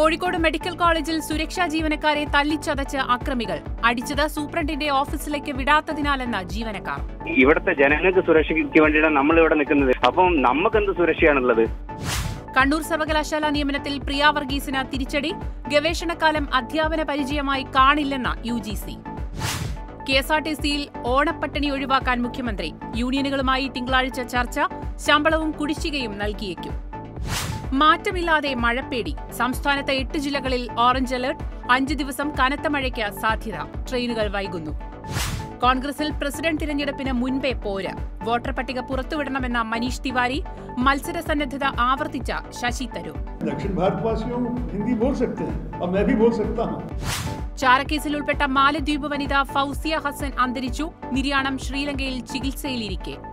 Kozhikode medical കോളേജിൽ സുരക്ഷാ ജീവനക്കാരെ തല്ലിച്ചതച്ച് അക്രമികൾ അടിച്ചത് സൂപ്രണ്ടിന്റെ ഓഫീസിലേക്ക് വിടാത്തതിനാലെന്ന ജീവനക്കാർ ഇവിടുത്തെ ജനങ്ങൾക്ക് സുരക്ഷയ്ക്ക് വേണ്ടിയാണ് നമ്മൾ ഇവിടെ നിൽക്കുന്നത് അപ്പം നമുക്ക് എന്ത് സുരക്ഷയാണുള്ളത് കണ്ണൂർ സർവകലാശാല നിയമനത്തിൽ പ്രിയ വർഗീസിന് തിരിച്ചടി ഗവേഷണകാലം അധ്യാപന പരിചയമായി കാണില്ലെന്ന U G C K S R T സിയിൽ ഓണപ്പട്ടിണി ഒഴിവാക്കാൻ മുഖ്യമന്ത്രി യൂണിയനുകളുമായി തിങ്കളാഴ്ച ചർച്ച ശമ്പളവും കുടിശ്ശികയും നൽകിയേക്കും മാറ്റമില്ലാതെ മഴപ്പേടി സംസ്ഥാനത്തെ എട്ട് ജില്ലകളിൽ ഓറഞ്ച് അലർട്ട് അഞ്ച് ദിവസം കനത്ത മഴയ്ക്ക് സാധ്യത ട്രെയിനുകൾ വൈകുന്നു കോൺഗ്രസിൽ പ്രസിഡന്റ് തിരഞ്ഞെടുപ്പിന് മുൻപേ പോര് വോട്ടർ പട്ടിക പുറത്തുവിടണമെന്ന മനീഷ് തിവാരി മത്സര സന്നദ്ധത ആവർത്തിച്ച ശശി തരൂർ दक्षिण भारतवासियों हिंदी बोल सकते हैं और मैं भी बोल सकता हूँ ചാരക്കേസിൽ ഉൾപ്പെട്ട മാലദ്വീപ് വനിത ഫൗസിയ ഹസൻ അന്തരിച്ചു നിര്യാണം ശ്രീലങ്കയിൽ ചികിത്സയിലിരിക്കെ